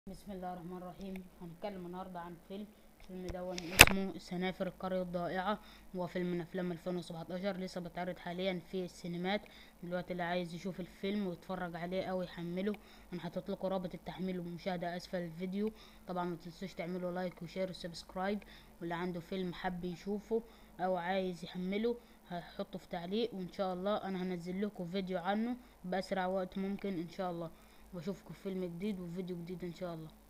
بسم الله الرحمن الرحيم هنتكلم النهارده عن فيلم الفيلم دون اسمه سنافر القرية الضائعة هو فيلم من افلام 2017 لسه بيتعرض حاليا في السينمات دلوقتي اللي عايز يشوف الفيلم ويتفرج عليه او يحمله انا حاطط لكم رابط التحميل والمشاهدة اسفل الفيديو طبعا ما تنسوش تعملوا لايك وشير وسبسكرايب واللي عنده فيلم حب يشوفه او عايز يحمله هحطه في تعليق وان شاء الله انا هنزل لكم فيديو عنه باسرع وقت ممكن ان شاء الله واشوفكم في فيلم جديد وفيديو جديد ان شاء الله